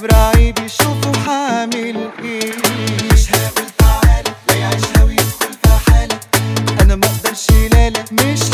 براعي بيشوفوا حامل ايه مش هقول تعالى لا يعيشها ويدخل في حالة انا ما اقدرش لا لا مش